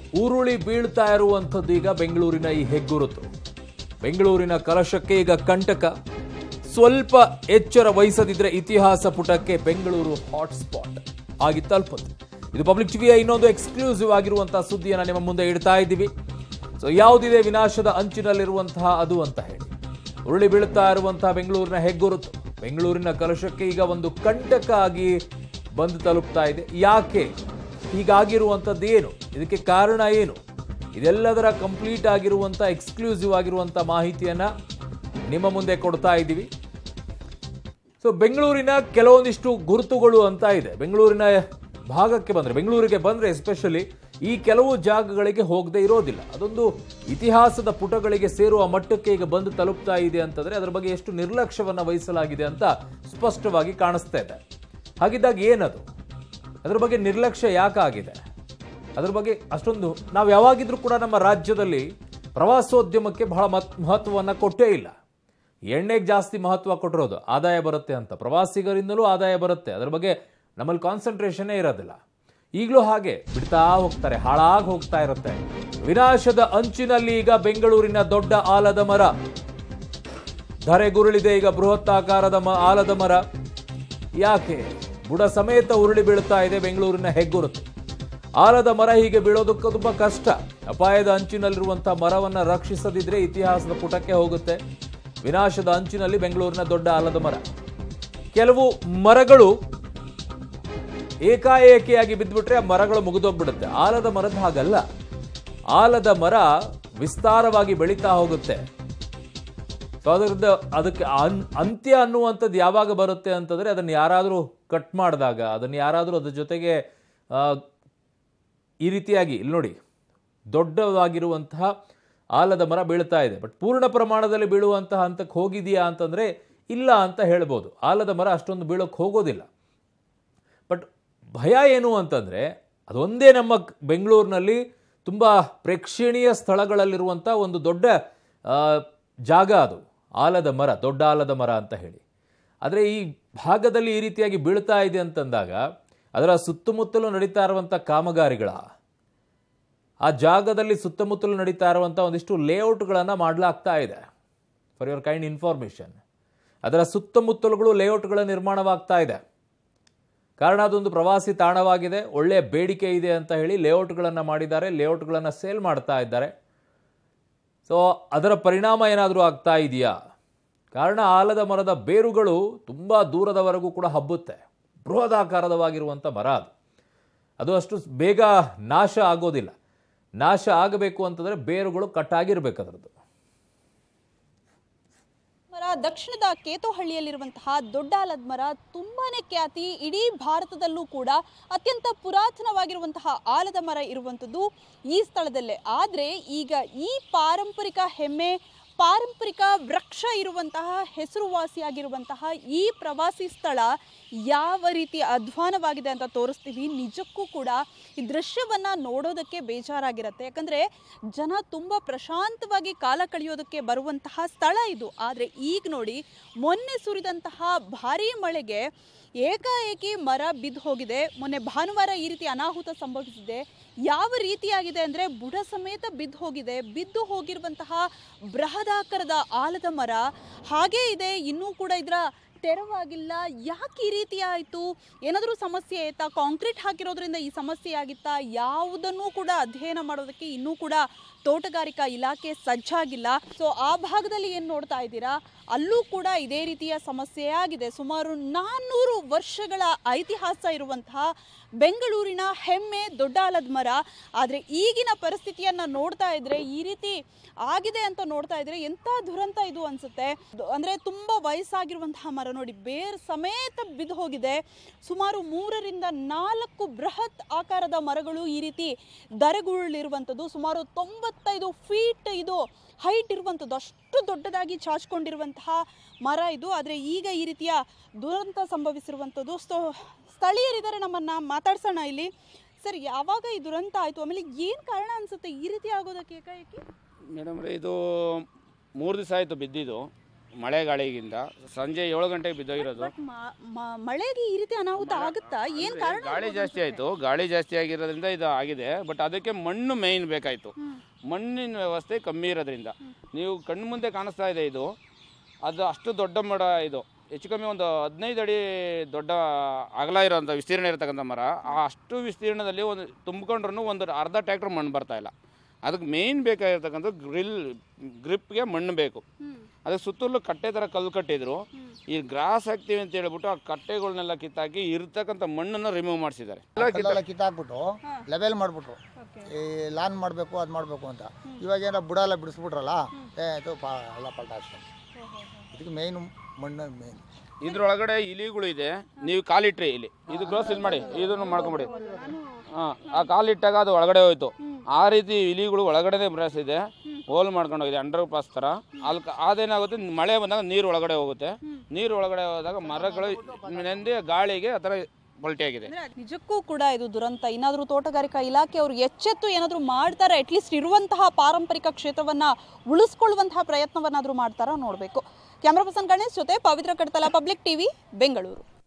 ಉರುಳಿ ಬೀಳ್ತಾ ಇರುವಂಥದ್ದು ಈಗ ಬೆಂಗಳೂರಿನ ಈ ಹೆಗ್ಗುರುತು ಬೆಂಗಳೂರಿನ ಕಲಶಕ್ಕೆ ಈಗ ಕಂಟಕ ಸ್ವಲ್ಪ ಎಚ್ಚರ ವಹಿಸದಿದ್ರೆ ಇತಿಹಾಸ ಪುಟಕ್ಕೆ ಬೆಂಗಳೂರು ಹಾಟ್ಸ್ಪಾಟ್ ಆಗಿ ತಲುಪುತ್ತೆ ಇದು ಪಬ್ಲಿಕ್ ಟಿವಿಯ ಇನ್ನೊಂದು ಎಕ್ಸ್ಕ್ಲೂಸಿವ್ ಆಗಿರುವಂತಹ ಸುದ್ದಿಯನ್ನು ನಿಮ್ಮ ಮುಂದೆ ಇಡ್ತಾ ಇದ್ದೀವಿ ಸೊ ಯಾವುದಿದೆ ವಿನಾಶದ ಅಂಚಿನಲ್ಲಿರುವಂತಹ ಅದು ಅಂತ ಹೇಳಿ ಉರುಳಿ ಬೀಳುತ್ತಾ ಇರುವಂತಹ ಬೆಂಗಳೂರಿನ ಹೆಗ್ಗುರುತು ಬೆಂಗಳೂರಿನ ಕಲಶಕ್ಕೆ ಈಗ ಒಂದು ಕಂಟಕ ಆಗಿ ಬಂದು ತಲುಪ್ತಾ ಇದೆ ಯಾಕೆ ಹೀಗಾಗಿರುವಂಥದ್ದು ಏನು ಇದಕ್ಕೆ ಕಾರಣ ಏನು ಇದೆಲ್ಲದರ ಕಂಪ್ಲೀಟ್ ಆಗಿರುವಂಥ ಎಕ್ಸ್ಕ್ಲೂಸಿವ್ ಆಗಿರುವಂಥ ಮಾಹಿತಿಯನ್ನ ನಿಮ್ಮ ಮುಂದೆ ಕೊಡ್ತಾ ಇದ್ದೀವಿ ಸೊ ಬೆಂಗಳೂರಿನ ಕೆಲವೊಂದಿಷ್ಟು ಗುರುತುಗಳು ಅಂತ ಇದೆ ಬೆಂಗಳೂರಿನ ಭಾಗಕ್ಕೆ ಬಂದರೆ ಬೆಂಗಳೂರಿಗೆ ಬಂದರೆ ಎಸ್ಪೆಷಲಿ ಈ ಕೆಲವು ಜಾಗಗಳಿಗೆ ಹೋಗದೆ ಇರೋದಿಲ್ಲ ಅದೊಂದು ಇತಿಹಾಸದ ಪುಟಗಳಿಗೆ ಸೇರುವ ಮಟ್ಟಕ್ಕೆ ಈಗ ಬಂದು ತಲುಪ್ತಾ ಇದೆ ಅಂತಂದ್ರೆ ಅದರ ಬಗ್ಗೆ ಎಷ್ಟು ನಿರ್ಲಕ್ಷ್ಯವನ್ನ ವಹಿಸಲಾಗಿದೆ ಅಂತ ಸ್ಪಷ್ಟವಾಗಿ ಕಾಣಿಸ್ತಾ ಇದೆ ಹಾಗಿದ್ದಾಗ ಏನದು ಅದರ ಬಗ್ಗೆ ನಿರ್ಲಕ್ಷ್ಯ ಯಾಕಾಗಿದೆ ಅದ್ರ ಬಗ್ಗೆ ಅಷ್ಟೊಂದು ನಾವು ಯಾವಾಗಿದ್ರೂ ಕೂಡ ನಮ್ಮ ರಾಜ್ಯದಲ್ಲಿ ಪ್ರವಾಸೋದ್ಯಮಕ್ಕೆ ಬಹಳ ಮತ್ ಮಹತ್ವವನ್ನು ಕೊಟ್ಟೇ ಇಲ್ಲ ಎಣ್ಣೆಗೆ ಜಾಸ್ತಿ ಮಹತ್ವ ಕೊಟ್ಟಿರೋದು ಆದಾಯ ಬರುತ್ತೆ ಅಂತ ಪ್ರವಾಸಿಗರಿಂದಲೂ ಆದಾಯ ಬರುತ್ತೆ ಅದ್ರ ಬಗ್ಗೆ ನಮ್ಮಲ್ಲಿ ಕಾನ್ಸಂಟ್ರೇಷನ್ನೇ ಇರೋದಿಲ್ಲ ಈಗಲೂ ಹಾಗೆ ಬಿಡ್ತಾ ಹೋಗ್ತಾರೆ ಹಾಳಾಗಿ ಹೋಗ್ತಾ ಇರುತ್ತೆ ವಿನಾಶದ ಅಂಚಿನಲ್ಲಿ ಈಗ ಬೆಂಗಳೂರಿನ ದೊಡ್ಡ ಆಲದ ಮರ ಧರೆಗುರುಳಿದೆ ಈಗ ಬೃಹತ್ತಾಕಾರದ ಮ ಆಲದ ಮರ ಯಾಕೆ ಬುಡ ಸಮೇತ ಉರುಳಿ ಬೀಳ್ತಾ ಇದೆ ಬೆಂಗಳೂರಿನ ಹೆಗ್ಗುರುತು ಆಲದ ಮರ ಹೀಗೆ ಬೀಳೋದಕ್ಕೆ ತುಂಬಾ ಕಷ್ಟ ಅಪಾಯದ ಅಂಚಿನಲ್ಲಿರುವಂತಹ ಮರವನ್ನ ರಕ್ಷಿಸದಿದ್ರೆ ಇತಿಹಾಸದ ಪುಟಕ್ಕೆ ಹೋಗುತ್ತೆ ವಿನಾಶದ ಅಂಚಿನಲ್ಲಿ ಬೆಂಗಳೂರಿನ ದೊಡ್ಡ ಆಲದ ಮರ ಕೆಲವು ಮರಗಳು ಏಕಾಏಕಿಯಾಗಿ ಬಿದ್ದುಬಿಟ್ರೆ ಆ ಮರಗಳು ಮುಗಿದೋಗ್ಬಿಡುತ್ತೆ ಆಲದ ಮರದ ಹಾಗಲ್ಲ ಆಲದ ಮರ ವಿಸ್ತಾರವಾಗಿ ಬೆಳೀತಾ ಹೋಗುತ್ತೆ ಸೊ ಅದರಿಂದ ಅದಕ್ಕೆ ಅನ್- ಅಂತ್ಯ ಅನ್ನುವಂಥದ್ದು ಯಾವಾಗ ಬರುತ್ತೆ ಅಂತಂದ್ರೆ ಅದನ್ನು ಯಾರಾದರೂ ಕಟ್ ಮಾಡಿದಾಗ ಅದನ್ನು ಯಾರಾದರೂ ಅದ್ರ ಜೊತೆಗೆ ಆ, ಈ ರೀತಿಯಾಗಿ ಇಲ್ಲಿ ನೋಡಿ ದೊಡ್ಡದಾಗಿರುವಂತಹ ಆಲದ ಮರ ಬೀಳ್ತಾ ಇದೆ ಬಟ್ ಪೂರ್ಣ ಪ್ರಮಾಣದಲ್ಲಿ ಬೀಳುವಂತಹ ಹಂತಕ್ಕೆ ಹೋಗಿದೆಯಾ ಅಂತಂದ್ರೆ ಇಲ್ಲ ಅಂತ ಹೇಳ್ಬೋದು ಆಲದ ಮರ ಅಷ್ಟೊಂದು ಬೀಳೋಕ್ಕೆ ಹೋಗೋದಿಲ್ಲ ಬಟ್ ಭಯ ಏನು ಅಂತಂದರೆ ಅದೊಂದೇ ನಮ್ಮ ಕ್- ಬೆಂಗಳೂರಿನಲ್ಲಿ ತುಂಬ ಪ್ರೇಕ್ಷಣೀಯ ಸ್ಥಳಗಳಲ್ಲಿರುವಂಥ ಒಂದು ದೊಡ್ಡ ಆ, ಜಾಗ ಅದು ಆಲದ ಮರ ದೊಡ್ಡ ಆಲದ ಮರ ಅಂತ ಹೇಳಿ ಆದರೆ ಈ ಭಾಗದಲ್ಲಿ ಈ ರೀತಿಯಾಗಿ ಬೀಳ್ತಾ ಇದೆ ಅಂತಂದಾಗ ಅದರ ಸುತ್ತಮುತ್ತಲು ನಡೀತಾ ಇರುವಂಥ ಕಾಮಗಾರಿಗಳ ಆ ಜಾಗದಲ್ಲಿ ಸುತ್ತಮುತ್ತಲು ನಡೀತಾ ಇರುವಂಥ ಒಂದಿಷ್ಟು ಲೇಔಟ್ಗಳನ್ನು ಮಾಡಲಾಗ್ತಾ ಇದೆ ಫಾರ್ ಯುವರ್ ಕೈಂಡ್ ಇನ್ಫಾರ್ಮೇಷನ್ ಅದರ ಸುತ್ತಮುತ್ತಲುಗಳು ಲೇಔಟ್ಗಳ ನಿರ್ಮಾಣವಾಗ್ತಾ ಇದೆ ಕಾರಣ ಅದೊಂದು ಪ್ರವಾಸಿ ತಾಣವಾಗಿದೆ ಒಳ್ಳೆಯ ಬೇಡಿಕೆ ಇದೆ ಅಂತ ಹೇಳಿ ಲೇಔಟ್ಗಳನ್ನು ಮಾಡಿದ್ದಾರೆ ಲೇಔಟ್ಗಳನ್ನು ಸೇಲ್ ಮಾಡ್ತಾ ಇದ್ದಾರೆ ಸೊ ಅದರ ಪರಿಣಾಮ ಏನಾದರೂ ಆಗ್ತಾ ಇದೆಯಾ ಕಾರಣ ಆಲದ ಮರದ ಬೇರುಗಳು ತುಂಬ ದೂರದವರೆಗೂ ಕೂಡ ಹಬ್ಬುತ್ತೆ ಬೃಹದಾಕಾರದವಾಗಿರುವಂಥ ಮರ ಅದು ಅದು ಅಷ್ಟು ಬೇಗ ನಾಶ ಆಗೋದಿಲ್ಲ ನಾಶ ಆಗಬೇಕು ಅಂತಂದರೆ ಬೇರುಗಳು ಕಟ್ಟಾಗಿರ್ಬೇಕು ಅದರದ್ದು ಮರ ದಕ್ಷಿಣದ ಕೇತೋಹಳ್ಳಿಯಲ್ಲಿರುವಂತಹ ದೊಡ್ಡ ಆಲದ ಮರ ತುಂಬಾನೇ ಖ್ಯಾತಿ ಇಡೀ ಭಾರತದಲ್ಲೂ ಕೂಡ ಅತ್ಯಂತ ಪುರಾತನವಾಗಿರುವಂತಹ ಆಲದ ಮರ ಇರುವಂಥದ್ದು ಈ ಸ್ಥಳದಲ್ಲೇ ಆದರೆ ಈಗ ಈ ಪಾರಂಪರಿಕ ಹೆಮ್ಮೆ ಪಾರಂಪರಿಕ ವೃಕ್ಷ ಇರುವಂತಹ ಹೆಸರುವಾಸಿಯಾಗಿರುವಂತಹ ಈ ಪ್ರವಾಸಿ ಸ್ಥಳ ಯಾವ ರೀತಿ ಅಧ್ವಾನವಾಗಿದೆ ಅಂತ ತೋರಿಸ್ತೀವಿ ನಿಜಕ್ಕೂ ಕೂಡ ಈ ದೃಶ್ಯವನ್ನ ನೋಡೋದಕ್ಕೆ ಬೇಜಾರಾಗಿರುತ್ತೆ ಯಾಕಂದ್ರೆ ಜನ ತುಂಬ ಪ್ರಶಾಂತವಾಗಿ ಕಾಲ ಕಳೆಯೋದಕ್ಕೆ ಬರುವಂತಹ ಸ್ಥಳ ಇದು ಆದರೆ ಈಗ ನೋಡಿ ಮೊನ್ನೆ ಸುರಿದಂತಹ ಭಾರೀ ಮಳೆಗೆ ಏಕಾಏಕಿ ಮರ ಬಿದ್ದು ಹೋಗಿದೆ ಮೊನ್ನೆ ಭಾನುವಾರ ಈ ರೀತಿ ಅನಾಹುತ ಸಂಭವಿಸಿದೆ ಯಾವ ರೀತಿಯಾಗಿದೆ ಅಂದರೆ ಬುಡ ಸಮೇತ ಬಿದ್ದು ಹೋಗಿದೆ ಬಿದ್ದು ಹೋಗಿರುವಂತಹ ಬೃಹದಾಕಾರದ ಆಲದ ಮರ ಹಾಗೇ ಇದೆ ಇನ್ನೂ ಕೂಡ ಇದರ ತೆರವಾಗಿಲ್ಲ ಯಾಕೆ ಈ ರೀತಿ ಆಯಿತು ಏನಾದರೂ ಸಮಸ್ಯೆ ಆಯ್ತಾ ಕಾಂಕ್ರೀಟ್ ಹಾಕಿರೋದ್ರಿಂದ ಈ ಸಮಸ್ಯೆ ಆಗಿತ್ತಾ ಯಾವುದನ್ನೂ ಕೂಡ ಅಧ್ಯಯನ ಮಾಡೋದಕ್ಕೆ ಇನ್ನೂ ಕೂಡ ತೋಟಗಾರಿಕಾ ಇಲಾಖೆ ಸಜ್ಜಾಗಿಲ್ಲ ಸೊ ಆ ಭಾಗದಲ್ಲಿ ಏನು ನೋಡ್ತಾ ಇದ್ದೀರಾ ಅಲ್ಲೂ ಕೂಡ ಇದೇ ರೀತಿಯ ಸಮಸ್ಯೆ ಆಗಿದೆ ಸುಮಾರು ನಾನ್ನೂರು ವರ್ಷಗಳ ಐತಿಹಾಸ ಇರುವಂತಹ ಬೆಂಗಳೂರಿನ ಹೆಮ್ಮೆ ದೊಡ್ಡ ಆಲದ ಮರ ಆದರೆ ಈಗಿನ ಪರಿಸ್ಥಿತಿಯನ್ನು ನೋಡ್ತಾ ಇದ್ರೆ ಈ ರೀತಿ ಆಗಿದೆ ಅಂತ ನೋಡ್ತಾ ಇದ್ರೆ ಎಂಥ ದುರಂತ ಇದು ಅನ್ಸುತ್ತೆ ದು- ಅಂದ್ರೆ ತುಂಬಾ ವಯಸ್ಸಾಗಿರುವಂತಹ ಮರ ನೋಡಿ ಬೇರ್ ಸಮೇತ ಬಿದ್ದು ಹೋಗಿದೆ ಸುಮಾರು ಮೂರರಿಂದ ನಾಲ್ಕು ಬೃಹತ್ ಆಕಾರದ ಮರಗಳು ಈ ರೀತಿ ದರೆಗುರುಳಿರುವಂಥದ್ದು ಸುಮಾರು ತೊಂಬತ್ತೈದು ಫೀಟ್ ಇದು ಹೈಟ್ ಇರುವಂಥದ್ದು ಅಷ್ಟು ದೊಡ್ಡದಾಗಿ ಚಾಚ್ಕೊಂಡಿರುವಂತಹ ಮರ ಇದು ಆದರೆ ಈಗ ಈ ರೀತಿಯ ದುರಂತ ಸಂಭವಿಸಿರುವಂಥದ್ದು ಸೊ ಸ್ಥಳೀಯರಿದ್ದಾರೆ ನಮ್ಮನ್ನ ಮಾತಾಡ್ಸೋಣ ಇಲ್ಲಿ ಸರ್ ಯಾವಾಗ ಈ ದುರಂತ ಆಯಿತು ಆಮೇಲೆ ಏನು ಕಾರಣ ಅನ್ಸುತ್ತೆ ಈ ರೀತಿ ಆಗೋದಕ್ಕೆ ಏಕಾಏಕಿ ಮೇಡಮ್ ರೀ ಇದು ಮೂರು ದಿವಸ ಆಯಿತು ಬಿದ್ದಿದ್ದು ಮಳೆ ಗಾಳಿಗಿಂದ ಸಂಜೆ ಏಳು ಗಂಟೆಗೆ ಬಿದ್ದೋಗಿರೋದು ಬಟ್ ಮಳೆಗೆ ಈ ರೀತಿ ಅನಾಹುತ ಆಗುತ್ತಾ ಏನ್ ಕಾರಣ ಗಾಳಿ ಜಾಸ್ತಿ ಆಯಿತು ಗಾಳಿ ಜಾಸ್ತಿ ಆಗಿರೋದ್ರಿಂದ ಇದು ಆಗಿದೆ ಬಟ್ ಅದಕ್ಕೆ ಮಣ್ಣು ಮೇಯ್ನ್ ಬೇಕಾಯಿತು ಮಣ್ಣಿನ ವ್ಯವಸ್ಥೆ ಕಮ್ಮಿ ಇರೋದ್ರಿಂದ ನೀವು ಕಣ್ಣು ಮುಂದೆ ಕಾಣಿಸ್ತಾ ಇದೆ ಇದು ಅದು ಅಷ್ಟು ದೊಡ್ಡ ಮರ ಇದು ಹೆಚ್ಚು ಕಮ್ಮಿ ಒಂದು ಹದಿನೈದು ಅಡಿ ದೊಡ್ಡ ಅಗಲ ಇರೋಂಥ ವಿಸ್ತೀರ್ಣ ಇರತಕ್ಕಂಥ ಮರ ಆ ಅಷ್ಟು ವಿಸ್ತೀರ್ಣದಲ್ಲಿ ಒಂದು ತುಂಬ್ಕೊಂಡ್ರೂ ಒಂದು ಅರ್ಧ ಟ್ಯಾಕ್ಟ್ರ್ ಮಣ್ಣು ಬರ್ತಾ ಇಲ್ಲ ಅದಕ್ಕೆ ಮೇಯ್ನ್ ಬೇಕಾಗಿರ್ತಕ್ಕಂಥ ಗ್ರಿಲ್ ಗ್ರಿಪ್ಗೆ ಮಣ್ಣು ಬೇಕು ಅದಕ್ಕೆ ಸುತ್ತಲೂ ಕಟ್ಟೆ ಥರ ಕಲ್ಲು ಕಟ್ಟಿದ್ರು ಈ ಗ್ರಾಸ್ ಹಾಕ್ತೀವಿ ಅಂತ ಹೇಳ್ಬಿಟ್ಟು ಆ ಕಟ್ಟೆಗಳನ್ನೆಲ್ಲ ಕಿತ್ತಾಕಿ ಇರ್ತಕ್ಕಂಥ ಮಣ್ಣನ್ನು ರಿಮೂವ್ ಮಾಡಿಸಿದ್ದಾರೆ ಕಲ್ಲೆಲ್ಲ ಕಿತ್ತಾಕ್ಬಿಟ್ಟು ಲೆವೆಲ್ ಮಾಡಿಬಿಟ್ರು ಈ ಲಾನ್ ಮಾಡಬೇಕು ಅದು ಮಾಡಬೇಕು ಅಂತ ಇವಾಗ ಏನೋ ಬುಡ ಎಲ್ಲ ಬಿಡಿಸ್ಬಿಟ್ರಲ್ಲ ಏ ಇದು ಪಾ ಎಲ್ಲ ಪಲ್ಟಾಡ್ಸ್ಕೊಂಡು ಇದಕ್ಕೆ ಮೇಯ್ನು ಮಣ್ಣು ಮೇಯ್ನ್ ಇದ್ರೊಳಗಡೆ ಇಲಿಗಳು ಇದೆ ನೀವು ಕಾಲಿಟ್ರಿ ಇಲ್ಲಿ ಇದು ಕ್ಲೋಸ್ ಇದು ಮಾಡಿ ಇದನ್ನು ಮಾಡ್ಕೊಂಬಿಡಿ ಹಾಂ ಆ ಕಾಲಿಟ್ಟಾಗ ಅದು ಒಳಗಡೆ ಹೋಯ್ತು ಆ ರೀತಿ ಇಲಿಗಳು ಒಳಗಡೆನೆ ಇದೆ ಹೋಲ್ ಮಾಡ್ಕೊಂಡು ಹೋಗಿದೆ ಅಂಡರ್ ಪಾಸ್ ಥರ ಅಲ್ಲಿ ಕ- ಅದೇನಾಗುತ್ತೆ ಮಳೆ ಬಂದಾಗ ನೀರು ಒಳಗಡೆ ಹೋಗುತ್ತೆ ನೀರು ಒಳಗಡೆ ಹೋದಾಗ ಮರಗಳು ನೆಂದಿ ಗಾಳಿಗೆ ಆ ಥರ ಪಲ್ಟಿಯಾಗಿದೆ ಅಂದ್ರೆ ನಿಜಕ್ಕೂ ಕೂಡ ಇದು ದುರಂತ ಇನ್ನಾದ್ರೂ ತೋಟಗಾರಿಕಾ ಇಲಾಖೆ ಅವರು ಎಚ್ಚೆತ್ತು ಏನಾದ್ರೂ ಮಾಡ್ತಾರೆ ಅಟ್ಲೀಸ್ಟ್ ಇರುವಂತಹ ಪಾರಂಪರಿಕ ಕ್ಷೇತ್ರವನ್ನ ಉಳಿಸ್ಕೊಳ್ಳುವಂತಹ ಪ್ರಯತ್ನವನ್ನಾದ್ರೂ ಮಾಡ್ತಾರಾ ನೋಡ್ಬೇಕು ಕ್ಯಾಮ್ರಾ ಪರ್ಸನ್ ಗಣೇಶ್ ಜೊತೆ ಪವಿತ್ರ ಕಡ್ತಲ ಪಬ್ಲಿಕ್ ಟಿವಿ ಬೆಂಗಳೂರು